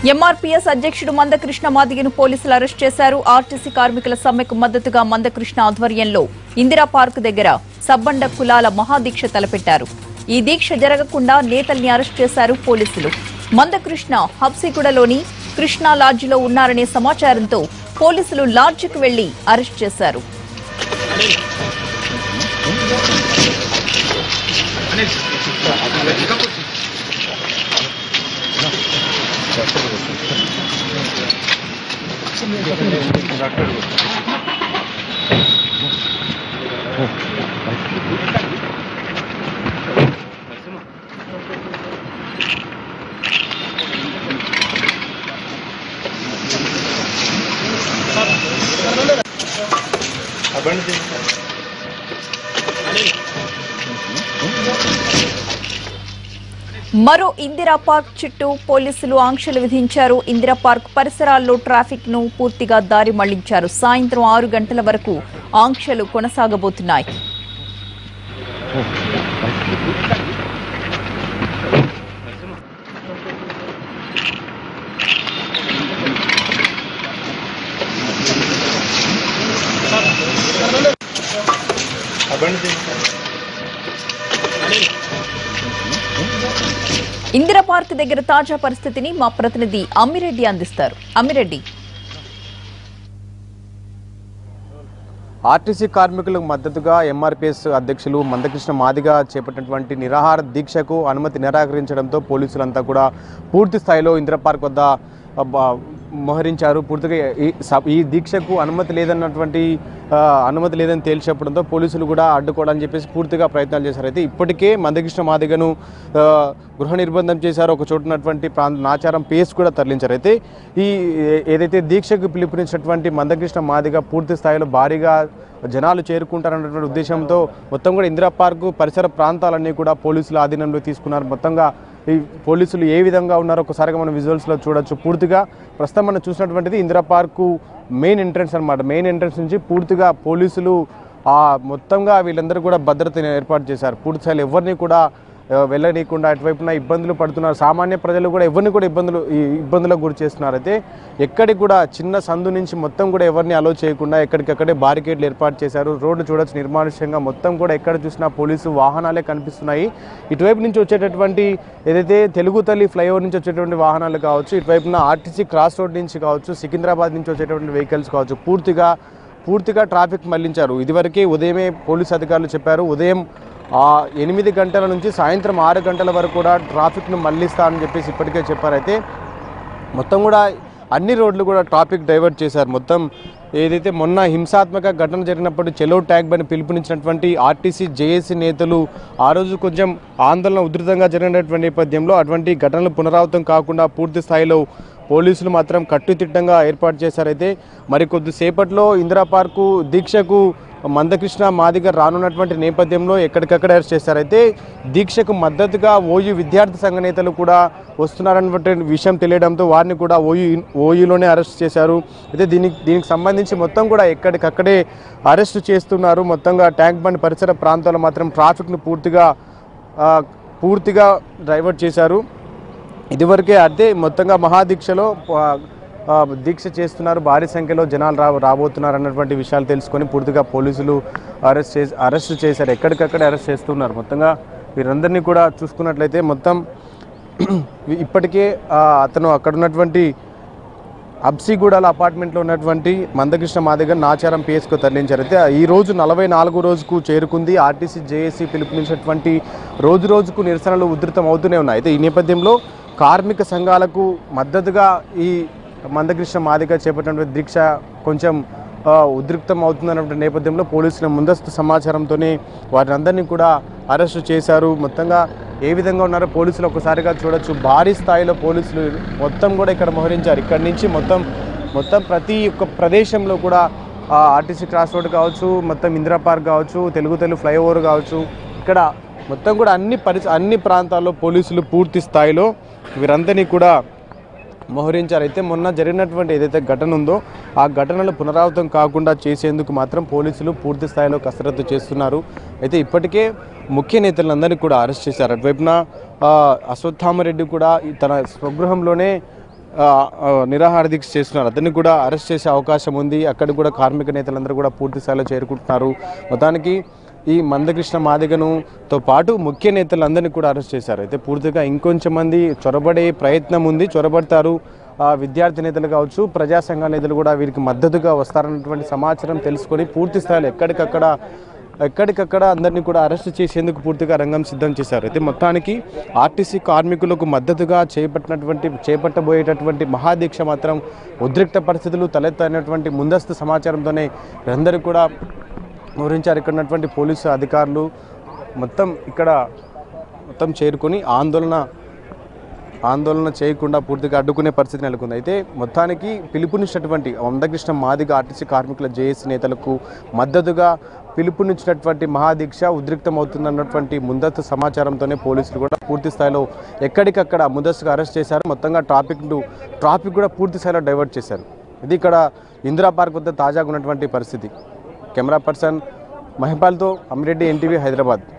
MRPS అధ్యక్షుడు మందకృష్ణ మాదిగను పోలీసులు arrest చేశారు ఆర్టీసీ కార్మికుల సమ్మెకు మద్దతుగా మందకృష్ణ ఆధ్వర్యంలో ఇందిరా పార్క్ దగ్గర సబ్బండ కులాల మహాదీక్ష తలపెట్టారు ఈ దీక్ష జరగకుండా నేతల్ని అరెస్ట్ చేశారు పోలీసులు మందకృష్ణ హబ్సిగూడలోని కృష్ణా లాడ్జిలో ఉన్నారనే సమాచారంతో పోలీసులు లాడ్జికి వెళ్లి అరెస్ట్ చేశారు మరో ఇందిరా పార్క్ చుట్టూ పోలీసులు ఆంక్షలు విధించారు ఇందిరా పార్క్ పరిసరాల్లో ట్రాఫిక్ ను పూర్తిగా దారి మళ్లించారు సాయంత్రం ఆరు గంటల వరకు ఆంక్షలు కొనసాగబోతున్నాయి ఇందిరా పార్క్ దగ్గర తాజా పరిస్థితిని మా ప్రతినిధి అమ్మిరెడ్డి అందిస్తారు అమ్మిరెడ్డి ఆర్టీసీ కార్మికులకు మద్దతుగా ఎంఆర్పీఎస్ అధ్యక్షులు మందకృష్ణ మాదిగా చేపట్టినటువంటి నిరాహార దీక్షకు అనుమతి నిరాకరించడంతో పోలీసులంతా కూడా పూర్తి స్థాయిలో ఇందిరా పార్క్ వద్ద ఆ, బ- మోహరించారు పూర్తిగా ఈ స- ఈ దీక్షకు అనుమతి లేదన్నటువంటి ఆ, అనుమతి లేదని తేల్చేపడంతో పోలీసులు కూడా అడ్డుకోవాలని చెప్పేసి పూర్తిగా ప్రయత్నాలు చేశారు అయితే ఇప్పటికే మందకృష్ణ మాదిగను ఆ, గృహ నిర్బంధం చేశారు ఒక చోటున్నటువంటి ప్రాంత నాచారం పేస్ కూడా తరలించారు అయితే ఈ ఏ- ఏదైతే దీక్షకు పిలుపునిచ్చినటువంటి మందకృష్ణ మాదిగ పూర్తి స్థాయిలో భారీగా జనాలు చేరుకుంటారన్నటువంటి ఉద్దేశంతో మొత్తం కూడా ఇందిరా పార్కు పరిసర ప్రాంతాలన్నీ కూడా పోలీసుల ఆధీనంలో తీసుకున్నారు మొత్తంగా ఈ పోలీసులు ఏ విధంగా ఉన్నారో ఒకసారిగా మనం విజువల్స్లో చూడొచ్చు పూర్తిగా ప్రస్తుతం మనం చూసినటువంటిది ఇందిరా పార్కు మెయిన్ ఎంట్రన్స్ అన్నమాట మెయిన్ ఎంట్రన్స్ నుంచి పూర్తిగా పోలీసులు ఆ మొత్తంగా వీళ్ళందరూ కూడా భద్రతను ఏర్పాటు చేశారు పూర్తి స్థాయిలో ఎవరిని కూడా ఆ, వెళ్ళనీయకుండా అటువైపున ఇబ్బందులు పడుతున్నారు సామాన్య ప్రజలు కూడా ఎవరిని కూడా ఇబ్బందులు ఈ ఇబ్బందులకు గురి చేస్తున్నారు అయితే ఎక్కడికి కూడా చిన్న సందు నుంచి మొత్తం కూడా ఎవరిని అలో చేయకుండా ఎక్కడికక్కడే బారికేడ్లు ఏర్పాటు చేశారు రోడ్డు చూడొచ్చు నిర్మానుష్యంగా మొత్తం కూడా ఎక్కడ చూసినా పోలీసు వాహనాలే కనిపిస్తున్నాయి ఇటువైపు నుంచి వచ్చేటటువంటి ఏదైతే తెలుగు తల్లి ఫ్లైఓవర్ నుంచి వచ్చేటువంటి వాహనాలు కావచ్చు ఇటువైపున ఆర్టీసీ క్రాస్ రోడ్ నుంచి కావచ్చు సికింద్రాబాద్ నుంచి వచ్చేటువంటి వెహికల్స్ కావచ్చు పూర్తిగా పూర్తిగా ట్రాఫిక్ మళ్లించారు ఇదివరకే ఉదయమే పోలీస్ అధికారులు చెప్పారు ఉదయం ఆ ఎనిమిది గంటల నుంచి సాయంత్రం ఆరు గంటల వరకు కూడా ట్రాఫిక్ను మళ్లిస్తానని చెప్పేసి ఇప్పటికే చెప్పారైతే మొత్తం కూడా అన్ని రోడ్లు కూడా ట్రాఫిక్ డైవర్ట్ చేశారు మొత్తం ఏదైతే మొన్న హింసాత్మక ఘటన జరిగినప్పుడు చెలో ట్యాగ్ అని పిలుపునిచ్చినటువంటి ఆర్టీసీ జేఏసీ నేతలు ఆ రోజు కొంచెం ఆందోళన ఉధృతంగా జరిగినటువంటి నేపథ్యంలో అటువంటి ఘటనలు పునరావృతం కాకుండా పూర్తి స్థాయిలో పోలీసులు మాత్రం కట్టుదిట్టంగా ఏర్పాటు చేశారైతే మరి కొద్దిసేపట్లో ఇందిరా పార్కు దీక్షకు మందకృష్ణ మాదిగ రానున్నటువంటి నేపథ్యంలో ఎక్కడికక్కడ అరెస్ట్ చేశారైతే దీక్షకు మద్దతుగా ఓయూ విద్యార్థి సంఘ నేతలు కూడా వస్తున్నారన్నటువంటి విషయం తెలియడంతో వారిని కూడా ఓయూ ఓయూలోనే అరెస్ట్ చేశారు అయితే దీనికి దీనికి సంబంధించి మొత్తం కూడా ఎక్కడికక్కడే అరెస్ట్ చేస్తున్నారు మొత్తంగా ట్యాంక్ బండ్ పరిసర ప్రాంతాల్లో మాత్రం ట్రాఫిక్ను పూర్తిగా ఆ, పూర్తిగా డైవర్ట్ చేశారు ఇదివరకే అదే మొత్తంగా మహాదీక్షలో ఆ, ఆ, దీక్ష చేస్తున్నారు భారీ సంఖ్యలో జనాలు రా రాబోతున్నారు అన్నటువంటి విషయాలు తెలుసుకొని పూర్తిగా పోలీసులు అరెస్ట్ చేసి అరెస్ట్ చేశారు ఎక్కడికక్కడ అరెస్ట్ చేస్తున్నారు మొత్తంగా వీరందరినీ కూడా చూసుకున్నట్లయితే మొత్తం ఇప్పటికే ఆ, అతను అక్కడ ఉన్నటువంటి అబ్సిగూడల అపార్ట్మెంట్లో ఉన్నటువంటి మందకృష్ణ మాదిగ నాచారం పిఎస్కు తరలించారు అయితే ఈ రోజు నలభై నాలుగు రోజుకు చేరుకుంది ఆర్టీసీ జేఏసీ పిలుపునిచ్చినటువంటి రోజు రోజుకు నిరసనలు ఉధృతం అవుతూనే ఉన్నాయి అయితే ఈ నేపథ్యంలో కార్మిక సంఘాలకు మద్దతుగా ఈ మందకృష్ణ మాదిగ చేపట్టినటువంటి దీక్ష కొంచెం ఆ, ఉద్రిక్తం అవుతుందన్నటువంటి నేపథ్యంలో పోలీసుల ముందస్తు సమాచారంతోనే వారిని అందరినీ కూడా అరెస్టు చేశారు మొత్తంగా ఏ విధంగా ఉన్నారో పోలీసులు ఒకసారిగా చూడొచ్చు భారీ స్థాయిలో పోలీసులు మొత్తం కూడా ఇక్కడ మోహరించారు ఇక్కడ నుంచి మొత్తం మొత్తం ప్రతి ఒక్క ప్రదేశంలో కూడా ఆ, ఆర్టీసీ క్రాస్ రోడ్ కావచ్చు మొత్తం ఇందిరా పార్క్ కావచ్చు తెలుగు తెలుగు ఫ్లైఓవర్ కావచ్చు ఇక్కడ మొత్తం కూడా అన్ని పరిస అన్ని ప్రాంతాల్లో పోలీసులు పూర్తి స్థాయిలో వీరందరినీ కూడా మోహరించారు అయితే మొన్న జరిగినటువంటి ఏదైతే ఘటన ఉందో ఆ ఘటనలు పునరావృతం కాకుండా చేసేందుకు మాత్రం పోలీసులు పూర్తి స్థాయిలో కసరత్తు చేస్తున్నారు అయితే ఇప్పటికే ముఖ్య నేతలందరినీ కూడా అరెస్ట్ చేశారు అటువైపున ఆ, అశ్వత్థామరెడ్డి కూడా ఈ తన స్వగృహంలోనే ఆ, ఆ, నిరాహార దీక్ష చేస్తున్నారు అతన్ని కూడా అరెస్ట్ చేసే అవకాశం ఉంది అక్కడ కూడా కార్మిక నేతలందరూ కూడా పూర్తి స్థాయిలో చేరుకుంటున్నారు మొత్తానికి ఈ మందకృష్ణ మాదిగను తో పాటు ముఖ్య నేతలందరినీ కూడా అరెస్ట్ చేశారు అయితే పూర్తిగా ఇంకొంచెం మంది చొరబడే ప్రయత్నం ఉంది చొరబడతారు ఆ, విద్యార్థి నేతలు కావచ్చు ప్రజా సంఘ నేతలు కూడా వీరికి మద్దతుగా వస్తారన్నటువంటి సమాచారం తెలుసుకొని పూర్తి స్థాయిలో ఎక్కడికక్కడ ఎక్కడికక్కడ అందరినీ కూడా అరెస్ట్ చేసేందుకు పూర్తిగా రంగం సిద్ధం చేశారు అయితే మొత్తానికి ఆర్టీసీ కార్మికులకు మద్దతుగా చేపట్టినటువంటి చేపట్టబోయేటటువంటి మహాదీక్ష మాత్రం ఉద్రిక్త పరిస్థితులు తలెత్తనటువంటి ముందస్తు సమాచారంతోనే అందరూ కూడా వివరించారు ఇక్కడ ఉన్నటువంటి పోలీసు అధికారులు మొత్తం ఇక్కడ మొత్తం చేరుకొని ఆందోళన ఆందోళన చేయకుండా పూర్తిగా అడ్డుకునే పరిస్థితి నెలకొంది అయితే మొత్తానికి పిలుపునిచ్చినటువంటి వందకృష్ణ మాదిగ ఆర్టీసీ కార్మికుల జేఏసీ నేతలకు మద్దతుగా పిలుపునిచ్చినటువంటి మహాదీక్ష ఉద్రిక్తమవుతుందన్నటువంటి ముందస్తు సమాచారంతోనే పోలీసులు కూడా పూర్తి స్థాయిలో ఎక్కడికక్కడ ముందస్తుగా అరెస్ట్ చేశారు మొత్తంగా ట్రాఫిక్ ట్రాఫిక్ కూడా పూర్తి స్థాయిలో డైవర్ట్ చేశారు ఇది ఇక్కడ ఇందిరా పార్క్ వద్ద తాజాగా ఉన్నటువంటి పరిస్థితి కెమెరా పర్సన్ మహిపాల్తో అమిరెడ్డి ఎన్టీవీ హైదరాబాద్